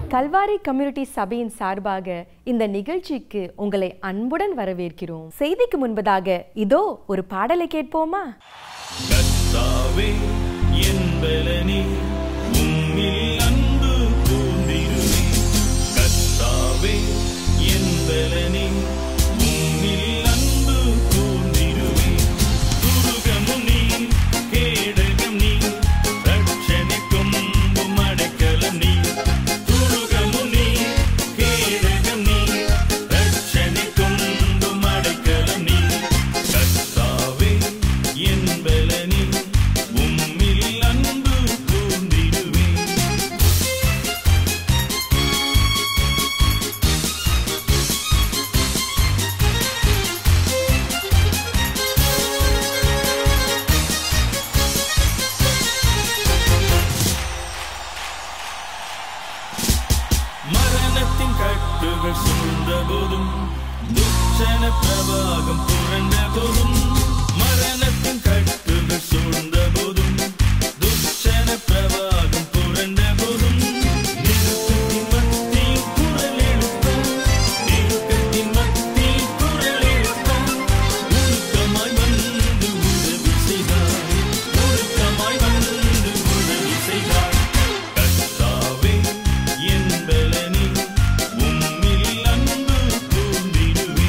Kalvari community சபையின் சார்பாக இந்த நிகழ்ச்சிக்கு உங்களை அன்புடன் வரவேற்கிறோம் செய்திக்கு முன்பதாக இதோ ஒரு பாடலை கேட்போமா கர்த்தாவே என் பலனே உம்மில் அன்பு கூர்ந்திருவே கர்த்தாவே என் பலனே உம்மில் அன்பு கூர்ந்திருவே துருகமும் நீ கேடகம் நீ ரட்சணை கொம்பும் அடைக்கலம் நீ துருகமும் நீ கேடகம் நீ ரட்சணை கொம்பும் அடைக்கலம் நீ கர்த்தாவே என் பலனே உம்மில் அன்பு கூர்ந்திடுவே மரணத்தின் கட்டுகள் சூழ்ந்த போதும் துச்சன பிரவாகம் புரண்ட போதும் மரணத்தின் கட்டுகள் சூழ்ந்த போதும் துச்சன பிரவாகம் புரண்ட போதும் நெருக்கத்தின் மத்தியில் குரல் எழுப்ப நெருக்கத்தின் மத்தியில் குரல் எழுப்ப உருக்கமாய் வந்து உதவி செய்தார் உருக்கமாய் வந்து உதவி செய்தார் கர்த்தாவே என் பலனே உம்மில் அன்பு கூர்ந்திடுவே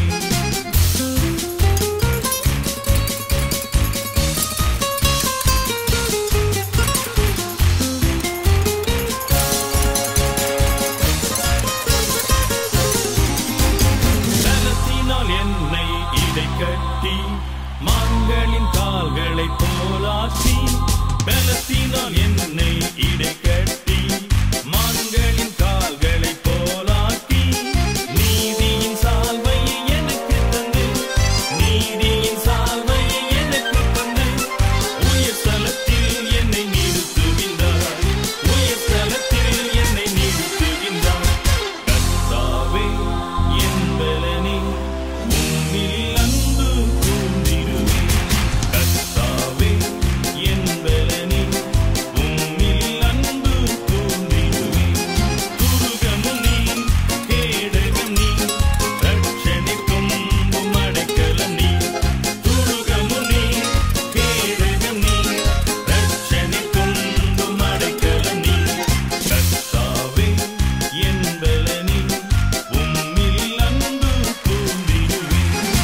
பலத்தினால் என்னை இடை கட்டி மான்களின் கால்களை போலாக்கி பலத்தினால் என்னை இடை கட்டி மான்களின் கால்களை போலாக்கி நீதியின் சால்வையை எனக்கு தந்து நீதியின் சால்வையை எனக்கு தந்து உயர் ஸ்தலத்தில் என்னை நிறுத்துகின்றார் உயர் ஸ்தலத்தில் என்னை நிறுத்துகின்றார் கர்த்தாவே என் பலனே உம்மில் அன்பு கூர்ந்திடுவே கர்த்தாவே என் பலனே உம்மில் அன்பு கூர்ந்திடுவே துருகமும் நீ கேடகம் நீ ரட்சணை கொம்பும் அடைக்கலம் நீ துருகமும் நீ கேடகம் நீ ரட்சணை கொம்பும் அடைக்கலம் நீ கர்த்தாவே என் பலனே உம்மில் அன்பு கூர்ந்திடுவே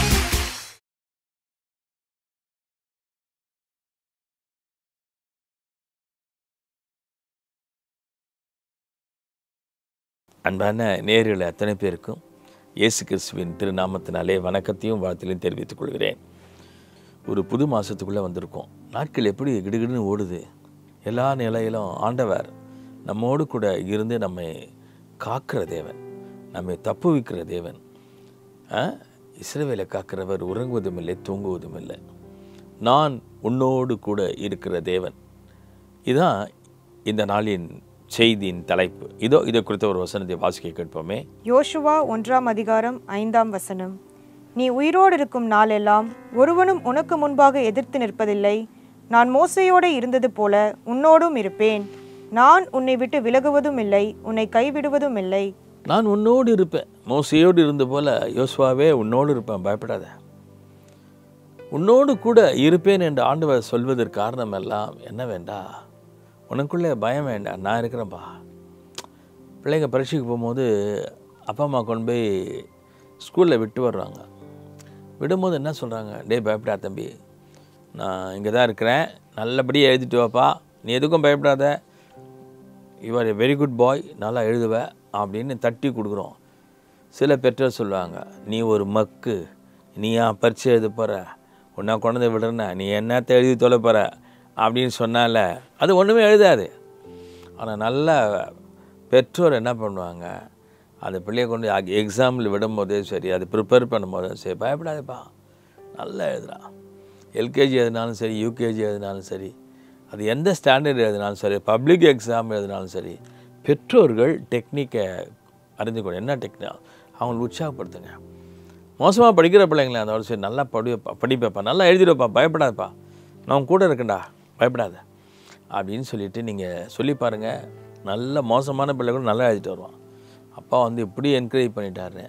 அன்பான நேயர்கள் அத்தனை பேருக்கும் இயேசு கிறிஸ்துவின் திருநாமத்தினாலே வணக்கத்தையும் வாழ்த்திலையும் தெரிவித்துக் கொள்கிறேன் ஒரு புது மாதத்துக்குள்ளே வந்திருக்கோம் நாட்கள் எப்படி கிடுகிடுன்னு ஓடுது எல்லா நிலையிலும் ஆண்டவர் நம்மோடு கூட இருந்து நம்மை காக்கிற தேவன் நம்மை தப்புவிக்கிற தேவன் ஆ? இஸ்ரவேலை காக்கிறவர் உறங்குவதும் இல்லை தூங்குவதும் இல்லை நான் உன்னோடு கூட இருக்கிற தேவன் இதுதான் இந்த நாளின் செய்தியின் தலைப்பு இதோ இதை குறித்த ஒரு வசனத்தை வாசிக்க கேட்போமே யோசுவா ஒன்றாம் அதிகாரம் ஐந்தாம் வசனம் நீ உயிரோடு இருக்கும் நாளெல்லாம் ஒருவனும் உனக்கு முன்பாக எதிர்த்து நிற்பதில்லை நான் மோசையோடு இருந்தது போல உன்னோடும் இருப்பேன் நான் உன்னை விட்டு விலகுவதும் இல்லை உன்னை கைவிடுவதும் இல்லை நான் உன்னோடு இருப்பேன் மோசையோடு இருந்த போல யோசுவாவே உன்னோடு இருப்பேன் பயப்படாத உன்னோடு கூட இருப்பேன் என்று ஆண்டவர் சொல்வதற்கு காரணம் எல்லாம் என்ன வேண்டா உனக்குள்ளே பயம் வேண்டாம் நான் இருக்கிறேன்ப்பா பிள்ளைங்க பரீட்சைக்கு போகும்போது அப்பா அம்மா கொண்டு போய் ஸ்கூலில் விட்டு வர்றாங்க விடும்போது என்ன சொல்கிறாங்க டேய் பயப்படா தம்பி நான் இங்கே தான் இருக்கிறேன் நல்லபடியாக எழுதிட்டு வாப்பா நீ எதுக்கும் பயப்படாத you are a very good boy நல்லா எழுதுவ அப்படின்னு தட்டி கொடுக்குறோம் சில பெற்றோர் சொல்லுவாங்க நீ ஒரு மக்கு நீ ஏன் பரீட்சை எழுத போகிற உன்னை கொண்டு விடுறேன்னா நீ என்னத்தை எழுதி தொலை போகிற அப்படின்னு சொன்னால அது ஒன்றுமே எழுதாது ஆனால் நல்ல பெற்றோர் என்ன பண்ணுவாங்க அந்த பிள்ளையை கொண்டு எக்ஸாமில் விடும்போதே சரி அது ப்ரிப்பேர் பண்ணும்போதும் சரி பயப்படாதப்பா நல்லா எழுதுறான் எல்கேஜி எழுதினாலும் சரி யூகேஜி எழுதினாலும் சரி அது எந்த ஸ்டாண்டர்ட் எழுதினாலும் சரி பப்ளிக் எக்ஸாம் எழுதினாலும் சரி பெற்றோர்கள் டெக்னிக்கை அறிந்துக்கணும் என்ன டெக்னிக் அவங்களை உற்சாகப்படுத்துங்க மோசமாக படிக்கிற பிள்ளைங்களே அதோட சரி நல்லா படி படிப்பேப்பா நல்லா எழுதிடுப்பா பயப்படாதப்பா நான் உன் கூட இருக்கேன்டா பயப்படாத அப்படின்னு சொல்லிட்டு நீங்கள் சொல்லி பாருங்கள் நல்ல மோசமான பிள்ளை கூட நல்லா எழுதிட்டு வருவான் அப்பா வந்து இப்படி என்கரேஜ் பண்ணிட்டாரு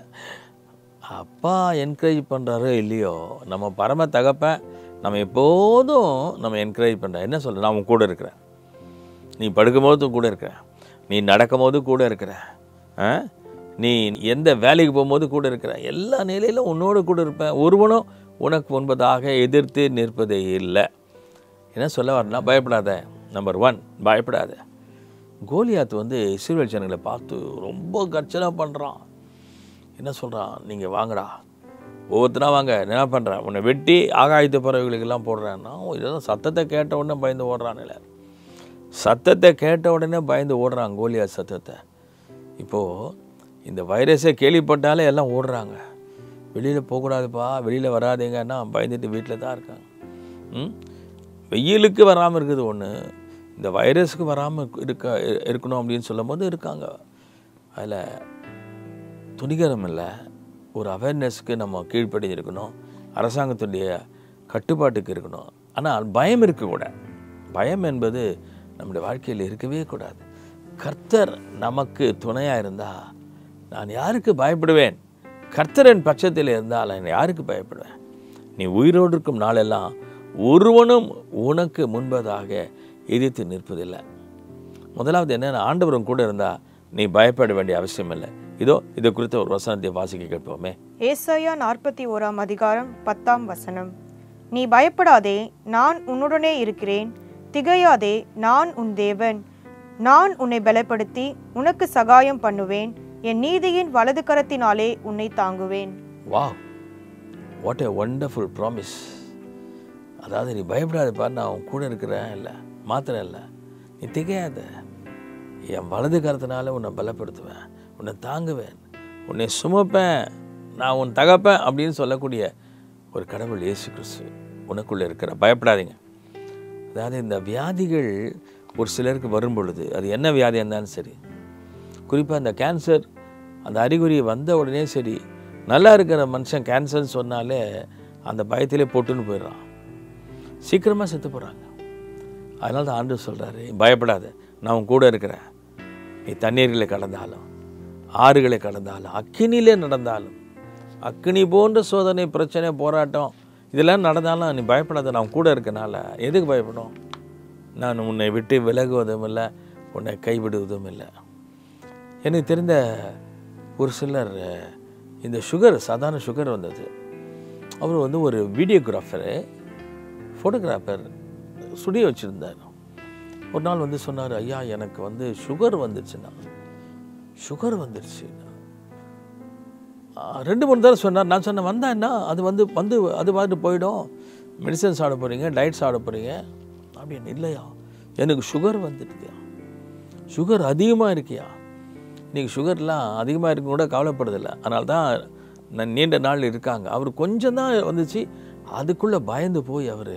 அப்பா என்கரேஜ் பண்ணுறாரோ இல்லையோ நம்ம பரம தகப்பன் நம்ம எப்போதும் நம்ம என்கரேஜ் பண்ணுற என்ன சொல்ற நான் உன் கூட இருக்கிறேன் நீ படுக்கும்போது கூட இருக்கிற நீ நடக்கும்போது கூட இருக்கிற ஆ? நீ எந்த வேலைக்கு போகும்போது கூட இருக்கிற எல்லா நிலையிலும் உன்னோடு கூட இருப்பேன் ஒருவனும் உனக்கு முன்பதாக எதிர்த்து நிற்பதே இல்லை என்ன சொல்ல வரனா பயப்படாத நம்பர் ஒன் பயப்படாத கோலியாத் வந்து இஸ்ரேல் ஜனங்களை பார்த்து ரொம்ப கர்ச்சனை பண்ணுறான் என்ன சொல்கிறான் நீங்கள் வாங்கடா ஒவ்வொருத்தனா வாங்க என்ன பண்ணுறேன் உன்னை வெட்டி ஆகாயத்து பறவைகளுக்கெல்லாம் போடுறேன்னா இதெல்லாம் சத்தத்தை கேட்ட உடனே பயந்து ஓடுறான்ல சத்தத்தை கேட்ட உடனே பயந்து ஓடுறான் கோலியாத் சத்தத்தை இப்போது இந்த வைரஸை கேள்விப்பட்டாலே எல்லாம் ஓடுறாங்க வெளியில் போகக்கூடாதுப்பா வெளியில் வராதீங்கன்னா பயந்துட்டு வீட்டில் தான் இருக்காங்க ம் வெயிலுக்கு வராமல் இருக்குது ஒன்று இந்த வைரஸுக்கு வராமல் இருக்க இருக்கணும் அப்படின்னு சொல்லும்போது இருக்காங்க அதில் துணிகரம் இல்லை ஒரு அவேர்னஸ்க்கு நம்ம கீழ்ப்படிஞ்சிருக்கணும் அரசாங்கத்துடைய கட்டுப்பாட்டுக்கு இருக்கணும் ஆனால் பயம் இருக்கக்கூடாது பயம் என்பது நம்முடைய வாழ்க்கையில் இருக்கவே கூடாது கர்த்தர் நமக்கு துணையாக இருந்தால் நான் யாருக்கு பயப்படுவேன் கர்த்தரின் பட்சத்தில் இருந்தால் நான் யாருக்கு பயப்படுவேன் நீ உயிரோடு இருக்கும் நாளெல்லாம் ஒருவனும் உனக்கு முன்பதாக எதிர்த்து நிற்பதில்லை முதலாவது என்னென்ன ஆண்டவரும் கூட இருந்தால் நீ பயப்பட வேண்டிய அவசியம் இல்லை இதோ இதை குறித்த ஒரு வசனத்தை வாசிக்க கேட்போமே ஏசாயா நாற்பத்தி ஓராம் அதிகாரம் பத்தாம் வசனம் நீ பயப்படாதே நான் உன்னுடனே இருக்கிறேன் திகையாதே நான் உன் தேவன் நான் உன்னை பலப்படுத்தி உனக்கு சகாயம் பண்ணுவேன் என் நீதியின் வலது கரத்தினாலே உன்னை தாங்குவேன் வா வாட் எ ஒண்டர்ஃபுல் ப்ராமிஸ் அதாவது நீ பயப்படாதப்பா நான் உன் கூட இருக்கிறேன் இல்லை மாத்திரம் இல்லை நீ திகையாத என் வலது கரத்தினால உன்னை பலப்படுத்துவேன் உன்னை தாங்குவேன் உன்னை சுமப்பேன் நான் உன் தகப்பேன் அப்படின்னு சொல்லக்கூடிய ஒரு கடவுள் இயேசு கிறிஸ்து உனக்குள்ளே இருக்கிற பயப்படாதீங்க அதாவது இந்த வியாதிகள் ஒரு சிலருக்கு வரும் பொழுது அது என்ன வியாதி இருந்தாலும் சரி குறிப்பாக இந்த கேன்சர் அந்த அறிகுறி வந்த உடனே சரி நல்லா இருக்கிற மனுஷன் கேன்சர்னு சொன்னாலே அந்த பயத்திலே போட்டுன்னு போயிடுறான் சீக்கிரமாக செத்து போகிறாங்க அதனால தான் ஆண்டு சொல்கிறாரு பயப்படாத நான் உன் கூட இருக்கிறேன் நீ தண்ணீர்களை கடந்தாலும் ஆறுகளை கடந்தாலும் அக்கினியிலே நடந்தாலும் அக்கினி போன்ற சோதனை பிரச்சனை போராட்டம் இதெல்லாம் நடந்தாலும் நீ பயப்படாத நான் உன் கூட இருக்கனால எதுக்கு பயப்படும் நான் உன்னை விட்டு விலகுவதும் இல்லை உன்னை கைவிடுவதும் இல்லை எனக்கு தெரிந்த ஒரு சிலர் இந்த சுகர் சாதாரண சுகர் வந்தது அவர் வந்து ஒரு வீடியோகிராஃபரு ஃபோட்டோகிராஃபர் ஸ்டுடியோ வச்சுருந்தார் ஒரு நாள் வந்து சொன்னார் ஐயா எனக்கு வந்து சுகர் வந்துருச்சுண்ணா சுகர் வந்துருச்சு ரெண்டு மூணு தடவை சொன்னார் நான் சொன்னேன் வந்தா என்ன அது வந்து வந்து அது பாட்டு போயிடும் மெடிசன் சாப்பிட போகிறீங்க டயட் சாப்பிட போகிறீங்க அப்படின்னு இல்லையா எனக்கு சுகர் வந்துடுதுயா சுகர் அதிகமாக இருக்கியா இன்றைக்கி சுகர்லாம் அதிகமாக இருக்கு கூட கவலைப்படுறதில்ல அதனால தான் நான் நீண்ட நாள் இருக்காங்க அவர் கொஞ்சம் தான் வந்துச்சு அதுக்குள்ளே பயந்து போய் அவர்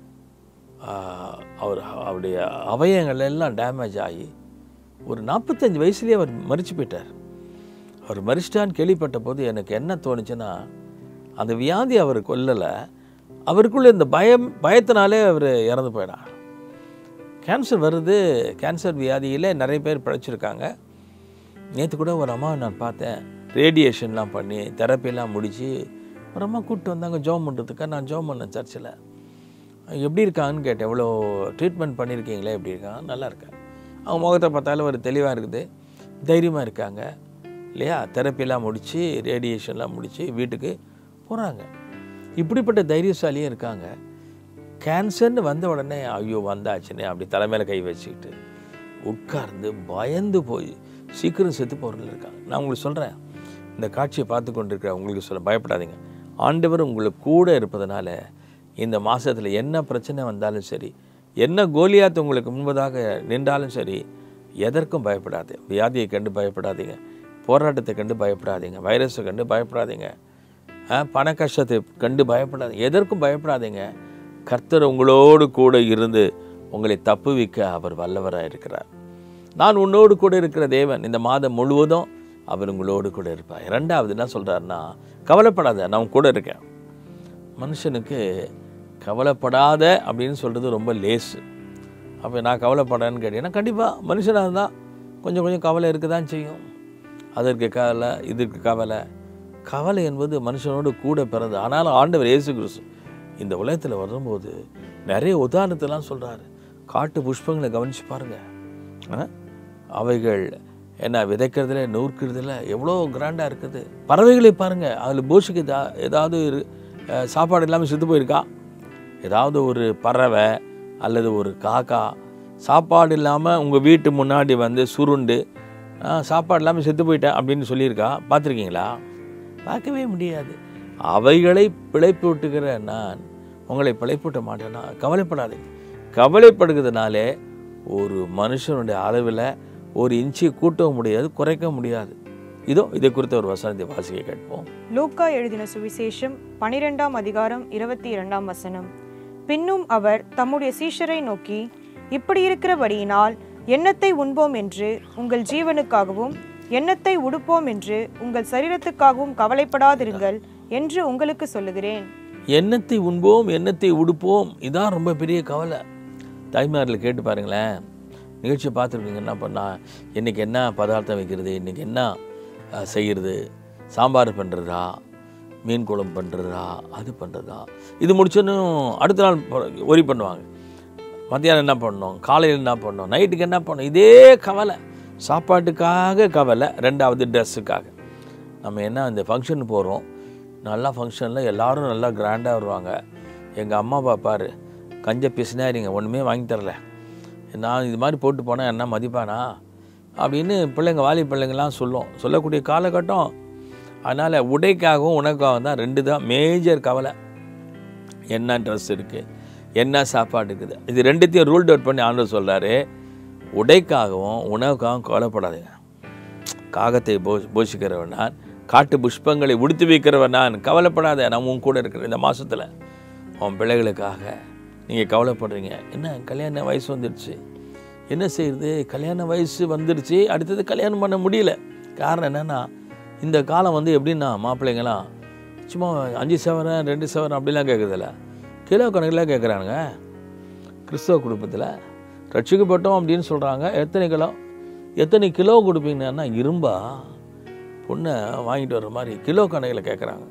அவர் அவருடைய அவயங்கள் எல்லாம் டேமேஜ் ஆகி ஒரு நாற்பத்தஞ்சு வயசுலேயே அவர் மறிச்சு போயிட்டார் அவர் மறிச்சிட்டான்னு கேள்விப்பட்ட போது எனக்கு என்ன தோணுச்சுன்னா அந்த வியாதி அவர் கொல்லலை அவருக்குள்ளே இந்த பயம் பயத்தினாலே அவர் இறந்து போயிடார் கேன்சர் வருது கேன்சர் வியாதியில் நிறைய பேர் பிழைச்சிருக்காங்க நேற்று கூட ஒரு அம்மா நான் பார்த்தேன் ரேடியேஷன்லாம் பண்ணி தெரப்பிலாம் முடித்து ஒரு அம்மா கூப்பிட்டு வந்தாங்க ஜோம் பண்ணுறதுக்காக நான் ஜோம் பண்ணேன் சர்ச்சில் எப்படி இருக்காங்கன்னு கேட்டேன் எவ்வளோ ட்ரீட்மெண்ட் பண்ணியிருக்கீங்களே எப்படி இருக்காங்க நல்லா இருக்கேன் அவங்க முகத்தை பார்த்தாலும் ஒரு தெளிவாக இருக்குது தைரியமாக இருக்காங்க இல்லையா தெரப்பிலாம் முடித்து ரேடியேஷன்லாம் முடித்து வீட்டுக்கு போகிறாங்க இப்படிப்பட்ட தைரியசாலியும் இருக்காங்க கேன்சர்னு வந்த உடனே ஐயோ வந்தாச்சுன்னு அப்படி தலைமையில் கை வச்சுக்கிட்டு உட்கார்ந்து பயந்து போய் சீக்கிரம் செத்து போகிறவங்க இருக்காங்க நான் உங்களுக்கு சொல்கிறேன் இந்த காட்சியை பார்த்து கொண்டிருக்கிற உங்களுக்கு சொல்ல பயப்படாதீங்க ஆண்டவர் உங்களுக்கு கூட இருப்பதனால இந்த மாதத்தில் என்ன பிரச்சனை வந்தாலும் சரி என்ன கோலியாத்து உங்களுக்கு முன்பதாக நின்றாலும் சரி எதற்கும் பயப்படாது வியாதியை கண்டு பயப்படாதீங்க போராட்டத்தை கண்டு பயப்படாதீங்க வைரஸை கண்டு பயப்படாதீங்க ஆ, பண கஷ்டத்தை கண்டு பயப்படாதீங்க எதற்கும் பயப்படாதீங்க கர்த்தர் உங்களோடு கூட இருந்து உங்களை தப்புவிக்க அவர் வல்லவராக இருக்கிறார் நான் உன்னோடு கூட இருக்கிற தேவன் இந்த மாதம் முழுவதும் அவர் உங்களோடு கூட இருப்பார் ரெண்டாவது என்ன சொல்கிறாருன்னா கவலைப்படாத நான் உன் கூட இருக்கேன் மனுஷனுக்கு கவலைப்படாத அப்படின்னு சொல்கிறது ரொம்ப லேசு அப்போ நான் கவலைப்படேன்னு கேட்டீங்கன்னா கண்டிப்பாக மனுஷனாக இருந்தால் கொஞ்சம் கொஞ்சம் கவலை இருக்க தான் செய்யும் அதற்கு கவலை இதற்கு கவலை கவலை என்பது மனுஷனோடு கூட பிறந்து ஆனாலும் ஆண்டவர் இயேசு கிறிஸ்து இந்த உலகத்தில் வரும்போது நிறைய உதாரணத்தெல்லாம் சொல்கிறாரு காட்டு புஷ்பங்களை கவனிச்சு பாருங்க ஆ? அவைகள் என்ன விதைக்கிறதுல நூற்கிறதுல எவ்வளோ கிராண்டாக இருக்குது பறவைகளை பாருங்க அதில் போஷுக்கு ஏதா- ஏதாவது இரு- அஹ், சாப்பாடு இல்லாமல் செத்து போயிருக்கா ஏதாவது ஒரு பறவை அல்லது ஒரு காக்கா சாப்பாடு இல்லாமல் உங்கள் வீட்டு முன்னாடி வந்து சுருண்டு "ஆ, சாப்பாடு இல்லாமல் செத்து போயிட்டேன் அப்படின்னு சொல்லியிருக்கா பார்த்துருக்கீங்களா பார்க்கவே முடியாது அவைகளை பிழைப்பு விட்டுக்கிற நான் உங்களை பிழைப்பூட்ட மாட்டேன்னா கவலைப்படாதீங்க கவலைப்படுகிறதுனாலே ஒரு மனுஷனுடைய அளவில் ஒரு இன்ச்சி கூட்டவும் முடியாது குறைக்க முடியாது இதோ இதை குறித்த ஒரு வசனத்தை வாசிக்க கேட்போம் லூக்கா எழுதின சுவிசேஷம் பனிரெண்டாம் அதிகாரம் இருபத்தி இரண்டாம் வசனம் பின்னும் அவர் தம்முடைய சீஷரை நோக்கி இப்படி இருக்கிறபடியினால் எண்ணத்தை உண்போம் என்று உங்கள் ஜீவனுக்காகவும் எண்ணத்தை உடுப்போம் என்று உங்கள் சரீரத்துக்காகவும் கவலைப்படாதிருங்கள் என்று உங்களுக்கு சொல்லுகிறேன் எண்ணத்தை உண்போம் எண்ணத்தை உடுப்போம் இதான் ரொம்ப பெரிய கவலை தாய்மாரில் கேட்டு பாருங்களேன் நிகழ்ச்சியை பார்த்துருக்கீங்க என்ன பண்ணா இன்றைக்கி என்ன பதார்த்தம் வைக்கிறது இன்றைக்கி என்ன அஹ், செய்கிறது சாம்பார் பண்ணுறதா மீன் குழம்பு பண்ணுறதா அது பண்ணுறதா இது முடிச்சோன்னும் அடுத்த நாள் ஒரி பண்ணுவாங்க மத்தியானம் என்ன பண்ணணும் காலையில் என்ன பண்ணணும் நைட்டுக்கு என்ன பண்ணணும் இதே கவலை சாப்பாட்டுக்காக கவலை ரெண்டாவது ட்ரெஸ்ஸுக்காக நம்ம என்ன இந்த ஃபங்க்ஷன் போகிறோம் நல்லா ஃபங்க்ஷனில் எல்லாரும் நல்லா கிராண்டாக வருவாங்க எங்கள் அம்மா அப்பா பாரு கஞ்ச பிசினாரிங்க ஒன்றுமே வாங்கி தரல நான் இது மாதிரி போட்டு போனால் என்ன மதிப்பானா அப்படின்னு பிள்ளைங்க வாலி பிள்ளைங்கள்லாம் சொல்லும் சொல்லக்கூடிய காலகட்டம் அதனால் உடைக்காகவும் உனக்காகவும் தான் ரெண்டு தான் மேஜர் கவலை என்ன ட்ரெஸ் இருக்குது என்ன சாப்பாடு இருக்குது இது ரெண்டுத்தையும் ரூல்ட் அவுட் பண்ணி ஆண்டவர் சொல்கிறாரு உடைக்காகவும் உணவுக்காகவும் கவலைப்படாதீங்க காகத்தை போ போஷிக்கிறவன் நான் காட்டு புஷ்பங்களை உடுத்தி வைக்கிறவன் நான் கவலைப்படாத நான் உன் கூட இருக்கிறேன் இந்த மாதத்தில் உன் பிள்ளைகளுக்காக நீங்கள் கவலைப்படுறீங்க என்ன கல்யாண வயசு வந்துடுச்சு என்ன செய்யுது கல்யாண வயசு வந்துடுச்சு அடுத்தது கல்யாணம் பண்ண முடியல காரணம் என்னென்னா இந்த காலம் வந்து எப்படின்னா மாப்பிள்ளைங்களாம் சும்மா அஞ்சு சவரன் ரெண்டு சவரன் அப்படிலாம் கேட்குறதில்ல கிலோ கணக்கில் கேட்குறானுங்க கிறிஸ்தவ குடும்பத்தில் ரட்சிக்கப்பட்டோம் அப்படின்னு சொல்கிறாங்க எத்தனை கிலோ எத்தனை கிலோ கொடுப்பீங்கன்னா இரும்பா பொண்ணை வாங்கிட்டு வர்ற மாதிரி கிலோ கணக்கில் கேட்குறாங்க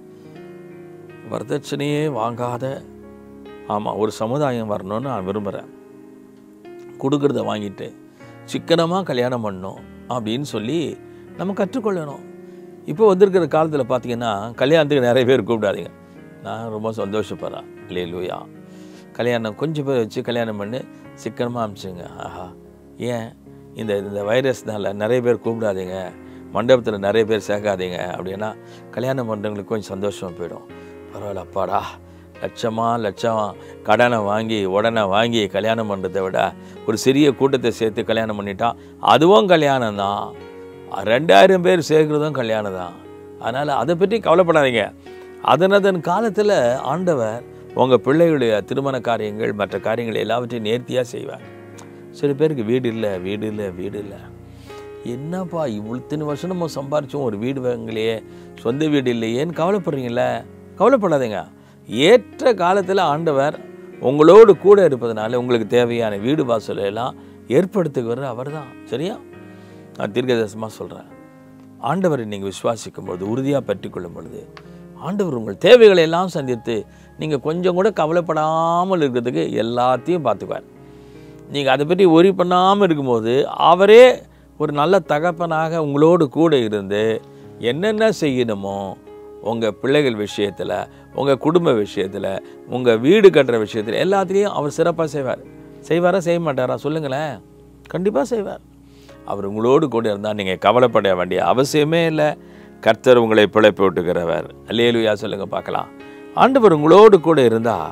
வரதட்சணையே வாங்காத ஆமாம் ஒரு சமுதாயம் வரணும்னு நான் விரும்புகிறேன் கொடுக்கறத வாங்கிட்டு சிக்கனமாக கல்யாணம் பண்ணணும் அப்படின்னு சொல்லி நம்ம கற்றுக்கொள்ளணும் இப்போ வந்திருக்கிற காலத்தில் பார்த்தீங்கன்னா கல்யாணத்துக்கு நிறைய பேர் கூப்பிடாதீங்க நான் ரொம்ப சந்தோஷப்படுறேன் இல்லையே லூயா கல்யாணம் கொஞ்சம் பேர் வச்சு கல்யாணம் பண்ணி சிக்கனமாக அனுப்பிச்சுங்க ஆஹா ஏன் இந்த இந்த வைரஸ்னால நிறைய பேர் கூப்பிடாதீங்க மண்டபத்தில் நிறைய பேர் சேர்க்காதீங்க அப்படின்னா கல்யாணம் பண்ணுறவங்களுக்கு கொஞ்சம் சந்தோஷமாக போயிடும் பரவாயில்ல அப்பாடா லட்சமா லட்சம் கடனை வாங்கி உடனே வாங்கி கல்யாணம் பண்ணுறதை விட ஒரு சிறிய கூட்டத்தை சேர்த்து கல்யாணம் பண்ணிட்டா அதுவும் கல்யாணம் தான் ரெண்டாயிரம் பேர் சேர்க்குறதும் கல்யாணம் தான் அதனால் அதை பற்றி கவலைப்படாதீங்க அதனதன் காலத்தில் ஆண்டவர் உங்கள் பிள்ளைகளுடைய திருமண காரியங்கள் மற்ற காரியங்கள் எல்லாவற்றையும் நேர்த்தியாக செய்வார் சில பேருக்கு வீடு இல்லை வீடு இல்லை வீடு இல்லை என்னப்பா இவ்வளோ வருஷம் நம்ம சம்பாரிச்சோம் ஒரு வீடு வாங்கலையே சொந்த வீடு இல்லையேன்னு கவலைப்படுறீங்களே கவலைப்படாதீங்க ஏற்ற காலத்தில் ஆண்டவர் உங்களோடு கூட இருப்பதனால உங்களுக்கு தேவையான வீடு வாசலை எல்லாம் ஏற்படுத்துகிறவர் அவர் தான் சரியா நான் தீர்க்கதரிசனமாக சொல்கிறேன் ஆண்டவரை நீங்கள் விசுவாசிக்கும் பொழுது உறுதியாக பற்றி கொள்ளும் பொழுது ஆண்டவர் உங்கள் தேவைகளை எல்லாம் சந்தித்து நீங்கள் கொஞ்சம் கூட கவலைப்படாமல் இருக்கிறதுக்கு எல்லாத்தையும் பார்த்துக்குவார் நீங்கள் அதை பற்றி ஒரி பண்ணாமல் இருக்கும்போது அவரே ஒரு நல்ல தகப்பனாக உங்களோடு கூட இருந்து என்னென்ன செய்யணுமோ உங்கள் பிள்ளைகள் விஷயத்தில் உங்கள் குடும்ப விஷயத்தில் உங்கள் வீடு கட்டுற விஷயத்தில் எல்லாத்துலேயும் அவர் சிறப்பாக செய்வார் செய்வாரா செய்ய மாட்டாரா சொல்லுங்களேன் கண்டிப்பாக செய்வார் அவர் உங்களோடு கூட இருந்தால் நீங்கள் கவலைப்பட வேண்டிய அவசியமே இல்லை கர்த்தர் உங்களை பிழைப்பு விட்டுக்கிறவர் அல்லேலுயா சொல்லுங்க பார்க்கலாம் ஆண்டவர் உங்களோடு கூட இருந்தால்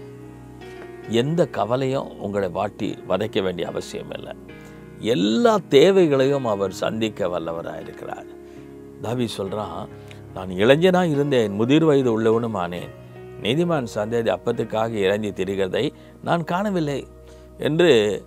எந்த கவலையும் உங்களை வாட்டி வதைக்க வேண்டிய அவசியம் இல்லை எல்லா தேவைகளையும் அவர் சந்திக்க வல்லவராக இருக்கிறார் தாவி சொல்கிறான் நான் இளைஞனாக இருந்தேன் முதிர் வயது உள்ளவனும் ஆனேன் நீதிமான் சந்தேதி அப்பத்துக்காக இறங்கி திரிகிறதை நான் காணவில்லை என்று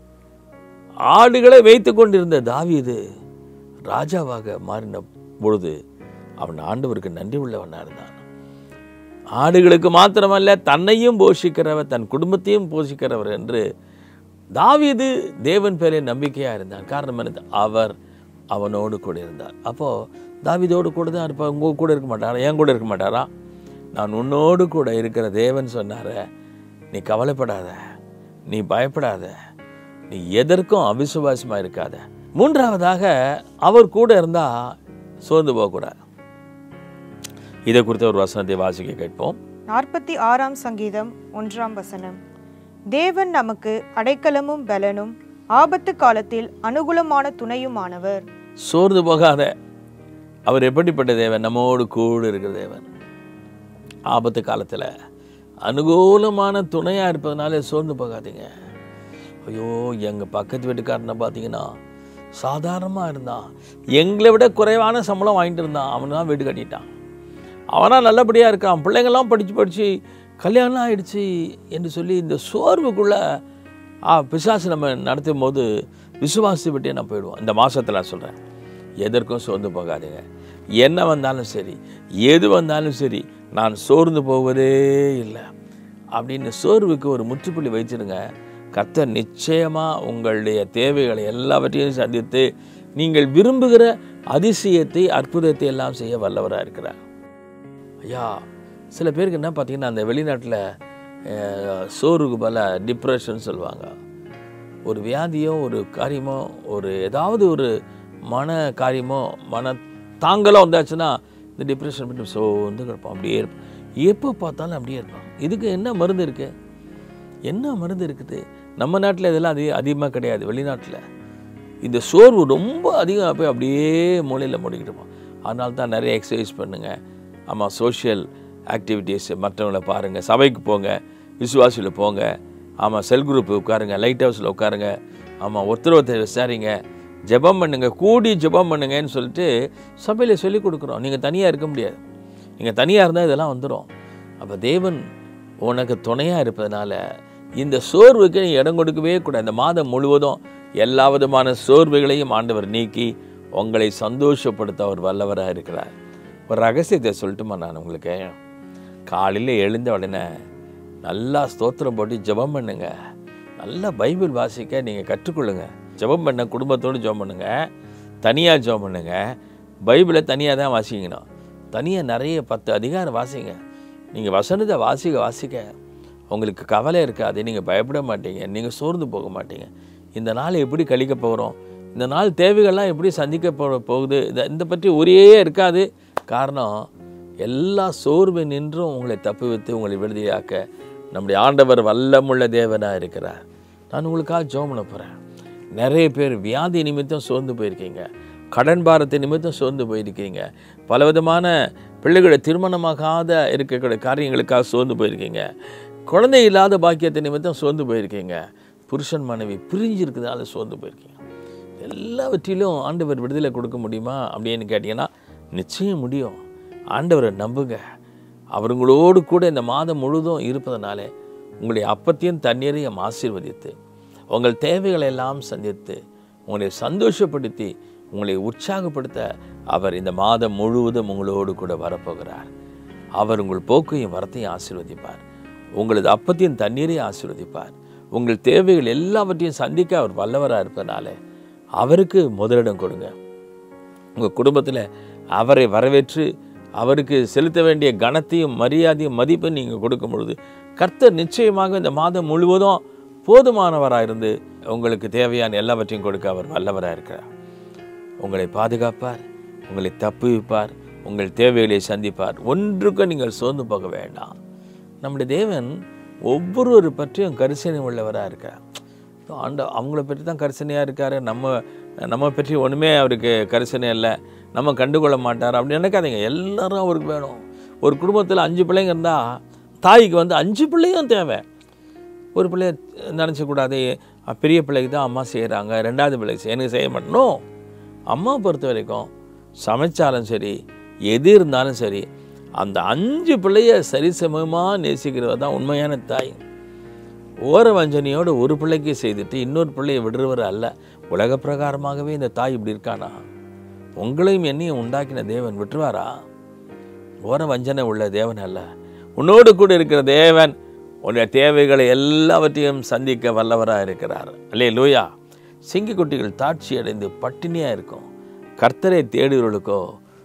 ஆடுகளை வைத்து கொண்டிருந்த தாவீது ராஜாவாக மாறின பொழுது அவன் ஆண்டவருக்கு நன்றி உள்ளவனாக இருந்தான் ஆடுகளுக்கு மாத்திரமல்ல தன்னையும் போஷிக்கிறவர் தன் குடும்பத்தையும் போஷிக்கிறவர் என்று தாவீது தேவன் பேரில் நம்பிக்கையாக இருந்தார் காரணம் என்னது அவர் அவனோடு கூட இருந்தார் அப்போது தாவீதோடு கூட தான் இருப்பார் உங்க கூட இருக்க மாட்டாரா என் கூட இருக்க மாட்டாரா நான் உன்னோடு கூட இருக்கிற தேவன் சொன்னாரே நீ கவலைப்படாத நீ பயப்படாத நீ எதற்கும் அவிசுவாசமாக இருக்காத மூன்றாவதாக அவர் கூட இருந்தால் சோர்ந்து போகக்கூடாது இதை குறித்த ஒரு வசனத்தை வாசிக்க கேட்போம் நாற்பத்தி ஆறாம் சங்கீதம் ஒன்றாம் வசனம் தேவன் நமக்கு அடைக்கலமும் பலனும் ஆபத்து காலத்தில் அனுகூலமான துணையுமானவர் சோர்ந்து போகாத அவர் எப்படிப்பட்ட தேவன் நம்மோடு கூட இருக்கிற தேவன் ஆபத்து காலத்தில் அனுகூலமான துணையாக இருப்பதனால சோர்ந்து போகாதீங்க ஐயோ எங்கள் பக்கத்து வீட்டுக்காரனை பார்த்தீங்கன்னா சாதாரணமாக இருந்தான் எங்களை விட குறைவான சம்பளம் வாங்கிட்டு இருந்தான் அவன் தான் வீடு கட்டிட்டான் அவனா நல்லபடியாக இருக்கான் பிள்ளைங்கள்லாம் படித்து படித்து கல்யாணம் ஆயிடுச்சு என்று சொல்லி இந்த சோர்வுக்குள்ளே ஆ பிசாசு நம்ம நடத்தும் போது விசுவாசி விட்டே நான் போயிடுவோம் இந்த மாதத்தில் நான் சொல்கிறேன் எதற்கும் சோர்ந்து போகாதீங்க என்ன வந்தாலும் சரி எது வந்தாலும் சரி நான் சோர்ந்து போவதே இல்லை அப்படின்னு சோர்வுக்கு ஒரு முற்றுப்புள்ளி வைச்சிருங்க கர்த்தர் நிச்சயமாக உங்களுடைய தேவைகளை எல்லாவற்றையும் சந்தித்து நீங்கள் விரும்புகிற அதிசயத்தை அற்புதத்தை எல்லாம் செய்ய வல்லவராக இருக்கிறார் ஐயா சில பேருக்கு என்ன பார்த்தீங்கன்னா அந்த வெளிநாட்டில் சோறுக்கு பல டிப்ரெஷன் சொல்லுவாங்க ஒரு வியாதியோ ஒரு காரியமோ ஒரு ஏதாவது ஒரு மன காரியமோ மன தாங்கலோ வந்தாச்சுன்னா இந்த டிப்ரெஷன் பண்ணி சோர்ந்து கிடப்போம் அப்படியே இருப்போம் எப்போ பார்த்தாலும் அப்படியே இருப்போம் இதுக்கு என்ன மருந்து இருக்கு என்ன மருந்து இருக்குது நம்ம நாட்டில் இதெல்லாம் அதிக அதிகமாக கிடையாது வெளிநாட்டில் இந்த சோர்வு ரொம்ப அதிகமாக போய் அப்படியே மூலையில் மூடிக்கிட்டு இருப்போம் அதனால தான் நிறைய எக்ஸசைஸ் பண்ணுங்கள் ஆமாம் சோஷியல் ஆக்டிவிட்டீஸ் மற்றவங்கள பாருங்கள் சபைக்கு போங்க விசுவாசியில் போங்க ஆமாம் செல் குரூப் உட்காருங்க லைட் ஹவுஸில் உட்காருங்க ஆமாம் ஒருத்தர் ஒருத்தர் விசாரிங்க ஜெபம் பண்ணுங்க கூடி ஜெபம் பண்ணுங்கன்னு சொல்லிட்டு சபையில் சொல்லி கொடுக்குறோம் நீங்கள் தனியாக இருக்க முடியாது நீங்கள் தனியாக இருந்தால் இதெல்லாம் வந்துடும் அப்போ தேவன் உனக்கு துணையாக இருப்பதனால இந்த சோர்வுக்கு நீ இடம் கொடுக்கவே கூடாது இந்த மாதம் முழுவதும் எல்லா விதமான சோர்வுகளையும் ஆண்டவர் நீக்கி உங்களை சந்தோஷப்படுத்த அவர் வல்லவராக இருக்கிறார் ஒரு ரகசியத்தை சொல்லட்டுமா நான் உங்களுக்கு காலையில் எழுந்த உடனே நல்லா ஸ்தோத்திரம் போட்டு ஜெபம் பண்ணுங்க நல்லா பைபிள் வாசிக்க நீங்கள் கற்றுக்கொள்ளுங்க ஜெபம் பண்ண குடும்பத்தோடு ஜெபம் பண்ணுங்க தனியாக ஜெபம் பண்ணுங்க பைபிளை தனியாக தான் வாசிக்கணும் தனியாக நிறைய பத்து அதிகாரம் வாசிங்க நீங்கள் வசனத்தை வாசிக்க வாசிக்க உங்களுக்கு கவலை இருக்காது நீங்கள் பயப்பட மாட்டீங்க நீங்கள் சோர்ந்து போக மாட்டீங்க இந்த நாள் எப்படி கழிக்க போகிறோம் இந்த நாள் தேவைகள்லாம் எப்படி சந்திக்க போ போகுது இதை இந்த பற்றி ஒரே இருக்காது காரணம் எல்லா சோர்வு நின்றும் உங்களை தப்பு வைத்து உங்களை விடுதலையாக்க நம்முடைய ஆண்டவர் வல்லமுள்ள தேவனாக இருக்கிறார் நான் உங்களுக்காக ஜோம் பண்ண போகிறேன் நிறைய பேர் வியாதி நிமித்தம் சோர்ந்து போயிருக்கீங்க கடன் பாரத்தை நிமித்தம் சோர்ந்து போயிருக்கீங்க பலவிதமான பிள்ளைகளை திருமணமாகாத இருக்கக்கூடிய காரியங்களுக்காக சோர்ந்து போயிருக்கீங்க குழந்தை இல்லாத பாக்கியத்தை நிமித்தம் சோர்ந்து போயிருக்கீங்க புருஷன் மனைவி பிரிஞ்சு இருக்கிறதால சோர்ந்து போயிருக்கீங்க எல்லாவற்றிலும் ஆண்டவர் விடுதலை கொடுக்க முடியுமா அப்படின்னு கேட்டிங்கன்னா நிச்சயம் முடியும் ஆண்டவரை நம்புங்க அவருங்களோடு கூட இந்த மாதம் முழுதும் இருப்பதனாலே உங்களுடைய அப்பத்தையும் தண்ணீரையும் ஆசீர்வதித்து உங்கள் தேவைகளை எல்லாம் சந்தித்து உங்களை சந்தோஷப்படுத்தி உங்களை உற்சாகப்படுத்த அவர் இந்த மாதம் முழுவதும் உங்களோடு கூட வரப்போகிறார் அவர் உங்கள் போக்கையும் வரத்தையும் ஆசீர்வதிப்பார் உங்களது அப்பத்தையும் தண்ணீரையும் ஆசீர்வதிப்பார் உங்கள் தேவைகள் எல்லாவற்றையும் சந்திக்க அவர் வல்லவராக இருப்பதனால அவருக்கு முதலிடம் கொடுங்க உங்கள் குடும்பத்தில் அவரை வரவேற்று அவருக்கு செலுத்த வேண்டிய கனத்தையும் மரியாதையும் மதிப்பையும் நீங்கள் கொடுக்கும் பொழுது கர்த்தர் நிச்சயமாக இந்த மாதம் முழுவதும் போதுமானவராக இருந்து உங்களுக்கு தேவையான எல்லாவற்றையும் கொடுக்க அவர் வல்லவராக இருக்கிறார் உங்களை பாதுகாப்பார் உங்களை தப்புவிப்பார் உங்கள் தேவைகளை சந்திப்பார் ஒன்றுக்கும் நீங்கள் சோர்ந்து போக வேண்டாம் நம்முடைய தேவன் ஒவ்வொருவர் பற்றியும் கரிசனை உள்ளவராக இருக்கார் ஆண்ட அவங்கள பற்றி தான் கரிசனையாக இருக்கார் நம்ம நம்ம பற்றி ஒன்றுமே அவருக்கு கரிசனை இல்லை நம்ம கண்டுகொள்ள மாட்டார் அப்படி நினைக்காதீங்க எல்லாரும் அவருக்கு வேணும் ஒரு குடும்பத்தில் அஞ்சு பிள்ளைங்க இருந்தால் தாய்க்கு வந்து அஞ்சு பிள்ளையும் தேவை ஒரு பிள்ளைய நினச்சக்கூடாது பெரிய பிள்ளைக்கு தான் அம்மா செய்கிறாங்க ரெண்டாவது பிள்ளைக்கு செய்ய- எனக்கு செய்ய மாட்டணும் அம்மா பொறுத்த வரைக்கும் சமைச்சாலும் சரி எது இருந்தாலும் சரி அந்த அஞ்சு பிள்ளைய சரிசமமாக நேசிக்கிறவர் தான் உண்மையான தாய் ஓர வஞ்சனையோடு ஒரு பிள்ளைக்கு செய்துட்டு இன்னொரு பிள்ளையை விடுறவர் அல்ல உலக பிரகாரமாகவே இந்த தாய் இப்படி இருக்கானா உங்களையும் என்னையும் உண்டாக்கின தேவன் விட்டுருவாரா ஓர வஞ்சனை உள்ள தேவன் அல்ல உன்னோடு கூட இருக்கிற தேவன் உன்னுடைய தேவைகளை எல்லாவற்றையும் சந்திக்க வல்லவராக இருக்கிறார் அல்லே லூயா சிங்கக்குட்டிகள் தாட்சி அடைந்து பட்டினியாக இருக்கும் கர்த்தரை தேடுகிறவர்களுக்கோ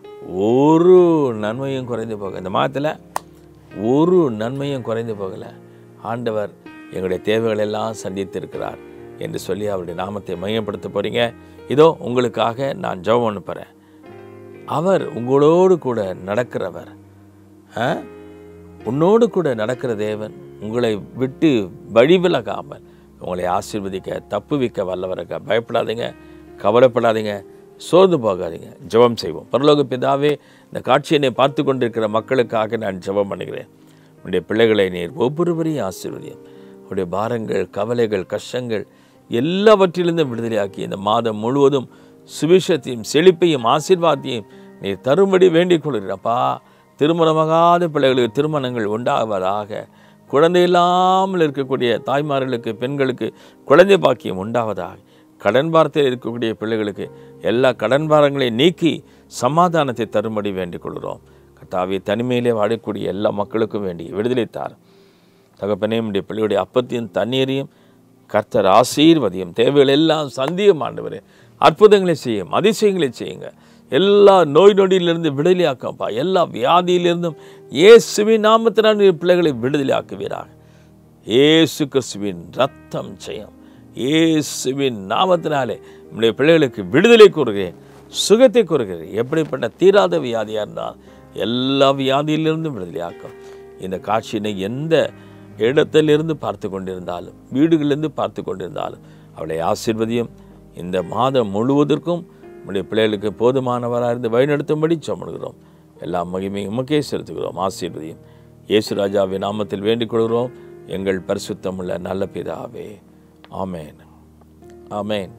ஒரு நன்மையும் குறைந்து போக இந்த மாதத்தில் ஒரு நன்மையும் குறைந்து போகலை ஆண்டவர் எங்களுடைய தேவைகள் எல்லாம் சந்தித்திருக்கிறார் என்று சொல்லி அவருடைய நாமத்தை மையப்படுத்த போறீங்க இதோ உங்களுக்காக நான் ஜெபம் அனுப்புகிறேன் அவர் உங்களோடு கூட நடக்கிறவர் ஆ? உன்னோடு கூட நடக்கிற தேவன் உங்களை விட்டு வழிவிலகாமல் உங்களை ஆசீர்வதிக்க தப்புவிக்க வல்லவரக்க பயப்படாதீங்க கவலைப்படாதீங்க சோர்ந்து போகாதீங்க ஜெபம் செய்வோம் பரலோக பிதாவே இந்த காட்சியினை பார்த்து கொண்டிருக்கிற மக்களுக்காக நான் ஜெபம் பண்ணுகிறேன் உன்னுடைய பிள்ளைகளை நீர் ஒவ்வொருவரையும் ஆசீர்வதியும் அவருடைய பாரங்கள் கவலைகள் கஷ்டங்கள் எல்லாவற்றிலிருந்தும் விடுதலையாக்கி இந்த மாதம் முழுவதும் சுவிசத்தையும் செழிப்பையும் ஆசீர்வாதத்தையும் நீர் தரும்படி வேண்டிக் கொள்கிறப்பா திருமணமாகாத பிள்ளைகளுக்கு திருமணங்கள் உண்டாவதாக குழந்தை இல்லாமல் இருக்கக்கூடிய தாய்மார்களுக்கு பெண்களுக்கு குழந்தை பாக்கியம் உண்டாவதாக கடன் பாரத்தில் இருக்கக்கூடிய பிள்ளைகளுக்கு எல்லா கடன் பாரங்களையும் நீக்கி சமாதானத்தை தரும்படி வேண்டிக் கொள்கிறோம் கர்த்தாவே தனிமையிலே வாழக்கூடிய எல்லா மக்களுக்கும் வேண்டி விடுதலை தார் தகப்பனே உடைய பிள்ளையுடைய அப்பத்தையும் தண்ணீரையும் கர்த்தர் ஆசீர்வதியும் தேவைகள் எல்லாம் சந்தியும் ஆண்டவரே அற்புதங்களை செய்யும் அதிசயங்களை செய்யுங்க எல்லா நோய் நொடியிலிருந்து விடுதலையாக்கப்பா எல்லா வியாதியிலிருந்தும் இயேசுவின் நாமத்தினால் நீர் பிள்ளைகளை விடுதலையாக்குவீராக இயேசு கிறிஸ்துவின் ரத்தம் ஜெயம் இயேசுவின் நாமத்தினாலே நம்முடைய பிள்ளைகளுக்கு விடுதலை கூறுகிறேன் சுகத்தை கூறுகிறேன் எப்படிப்பட்ட தீராத வியாதியாக இருந்தால் எல்லா வியாதியிலிருந்தும் விடுதலையாக்கும் இந்த காட்சியினை எந்த இடத்திலிருந்து பார்த்து கொண்டிருந்தாலும் வீடுகளிலிருந்து பார்த்து கொண்டிருந்தாலும் அவளை ஆசீர்வதியும் இந்த மாதம் முழுவதற்கும் நம்முடைய பிள்ளைகளுக்கு போதுமானவராக இருந்து வழிநடத்தும்படி சொமடுகிறோம் எல்லா மகிமையும் உமக்கே செலுத்துகிறோம் ஆசீர்வதியும் இயேசு ராஜாவின் நாமத்தில் வேண்டிக் கொள்கிறோம் எங்கள் பரிசுத்தமுள்ள நல்ல பிதாவே ஆமேன் ஆமேன்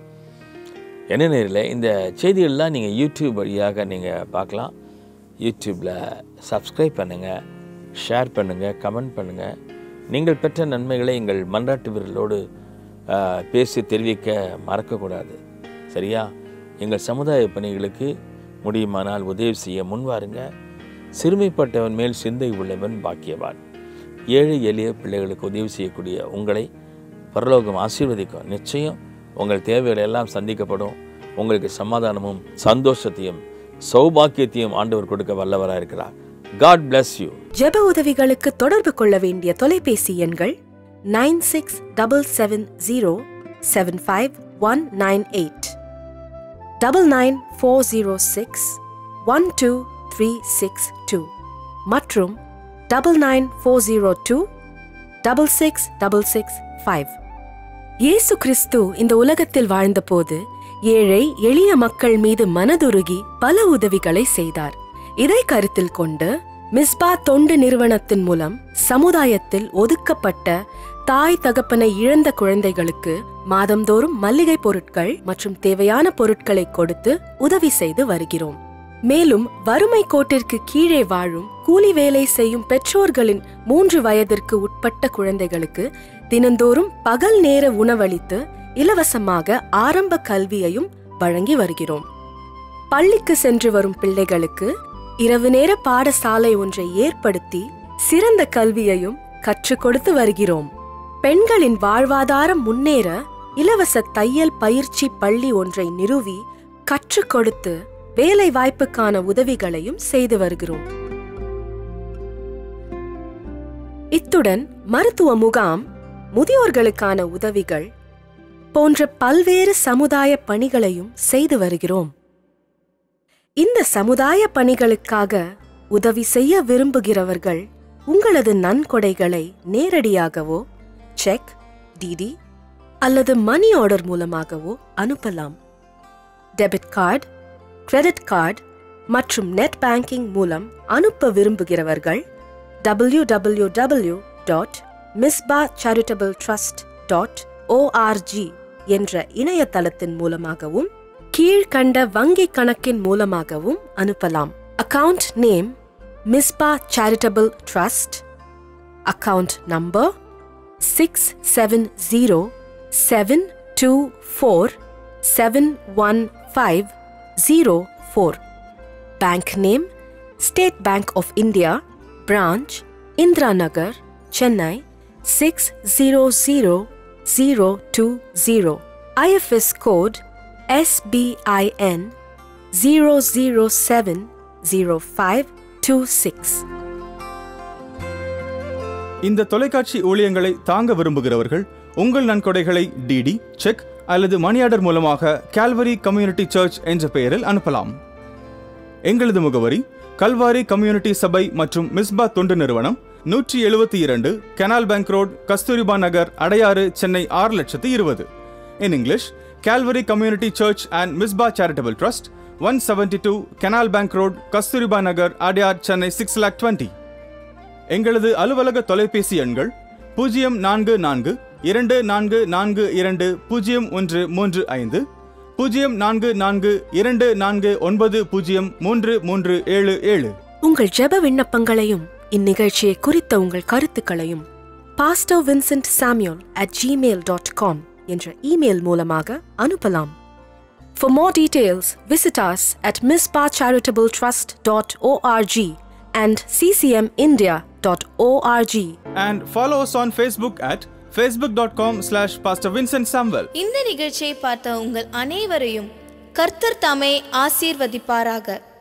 என்ன நேரில் இந்த செய்திகள்லாம் நீங்கள் யூடியூப் வழியாக நீங்கள் பார்க்கலாம் யூடியூப்பில் சப்ஸ்கிரைப் பண்ணுங்கள் ஷேர் பண்ணுங்கள் கமெண்ட் பண்ணுங்கள் நீங்கள் பெற்ற நன்மைகளை எங்கள் மன்றாட்டு விரலோடு ஆஹ், பேசி தெரிவிக்க மறக்கக்கூடாது சரியா எங்கள் சமுதாய பணிகளுக்கு முடியுமானால் உதவி செய்ய முன்வாருங்க சிறுமைப்பட்டவன் மேல் சிந்தை உள்ளவன் பாக்கியவான் ஏழை எளிய பிள்ளைகளுக்கு உதவி செய்யக்கூடிய உங்களை பரலோகம் ஆசீர்வதிக்கும் நிச்சயம் உங்கள் தேவைகள் எல்லாம் சந்திக்கப்படும் உங்களுக்கு சமாதானமும் சந்தோஷத்தையும் சௌபாக்கியத்தையும் ஆண்டவர் கொடுக்க வல்லவராக இருக்கிறார் காட் bless யூ ஜெப உதவிகளுக்கு தொடர்பு கொள்ள வேண்டிய தொலைபேசி எண்கள் nine six double seven zero seven five one nine eight double nine four zero six one two three six two மற்றும் double nine four zero two double six double six five இயேசு கிறிஸ்து இந்த உலகத்தில் வாழ்ந்தபோது ஏழை எளிய மக்கள் மீது மனதுருகி பல உதவிகளை செய்தார் இதை கருத்தில் கொண்டு மிஸ்பா தொண்டு நிறுவனத்தின் மூலம் சமுதாயத்தில் ஒதுக்கப்பட்ட தாய் தகப்பனை இழந்த குழந்தைகளுக்கு மாதந்தோறும் மல்லிகை பொருட்கள் மற்றும் தேவையான பொருட்களை கொடுத்து உதவி செய்து வருகிறோம் மேலும் வறுமை கோட்டிற்கு கீழே வாழும் கூலி வேலை செய்யும் பெற்றோர்களின் மூன்று வயதிற்கு உட்பட்ட குழந்தைகளுக்கு தினந்தோறும் பகல் நேர உணவளித்து இலவசமாக ஆரம்ப கல்வியையும் வழங்கி வருகிறோம் பள்ளிக்கு சென்று வரும் பிள்ளைகளுக்கு இரவு நேர பாடசாலை ஒன்றை ஏற்படுத்தி சிறந்த கல்வியையும் கற்றுக் கொடுத்து வருகிறோம் பெண்களின் வாழ்வாதாரம் முன்னேற இலவச தையல் பயிற்சி பள்ளி ஒன்றை நிறுவி கற்றுக் கொடுத்து வேலை வாய்ப்புக்கான உதவிகளையும் செய்து வருகிறோம் இத்துடன் மருத்துவ முகாம் முதியோர்களுக்கான உதவிகள் போன்ற பல்வேறு சமுதாய பணிகளையும் செய்து வருகிறோம் இந்த சமுதாய பணிகளுக்காக உதவி செய்ய விரும்புகிறவர்கள் உங்களது நன்கொடைகளை நேரடியாகவோ செக் டிடி அல்லது மணி ஆர்டர் மூலமாகவோ அனுப்பலாம் டெபிட் கார்டு கிரெடிட் கார்டு மற்றும் நெட் பேங்கிங் மூலம் அனுப்ப விரும்புகிறவர்கள் W W W dot Misba charitable trust dot O R G என்ற இணையதளத்தின் மூலமாகவும் கீழ்கண்ட வங்கி கணக்கின் மூலமாகவும் அனுப்பலாம் account name Misba charitable trust account number six seven zero seven two four seven one five zero four bank name State Bank of India branch Indira Nagar Chennai six zero zero zero two zero IFS code SBIN 007 0526. இந்த தொலைக்காட்சி ஊழியங்களை தாங்க விரும்புகிறவர்கள் உங்கள் நன்கொடைகளை DD cheque அல்லது money order மூலமாக Calvary community Church என்ற பெயரில் அனுப்பலாம் எங்களது முகவரி கல்வாரி கம்யூனிட்டி சபை மற்றும் மிஸ்பா தொண்டு நிறுவனம் நூற்றி எழுபத்தி இரண்டு canal bank road Kasturba Nagar Adyar Chennai ஆறு லட்சத்து இருபது in English Calvary community church and Mizpah charitable trust one seventy two canal bank road Kasturba Nagar Adyar Chennai six lakh twenty எங்களது அலுவலக தொலைபேசி எண்கள் பூஜ்ஜியம் நான்கு நான்கு இரண்டு நான்கு நான்கு இரண்டு பூஜ்ஜியம் ஒன்று மூன்று ஐந்து பூஜ்ஜியம் நான்கு நான்கு இரண்டு நான்கு ஒன்பது பூஜ்ஜியம் மூன்று மூன்று ஏழு ஏழு உங்கள் ஜெப விண்ணப்பங்களையும் இந்நிகழ்ச்சியை குறித்த உங்கள் கருத்துக்களையும் pastor Vincent Samuel at Gmail dot com என்ற இமெயில் மூலமாக அனுப்பலாம் For more details, visit us at mispacharitabletrust.org and ccmindia.org. and follow us on Facebook at facebook.com slash Pastor Vincent Samuel. இந்த நிகழ்ச்சியை பார்த்த உங்கள் அனைவரையும் கர்த்தர் தாமே ஆசீர்வதிப்பாராக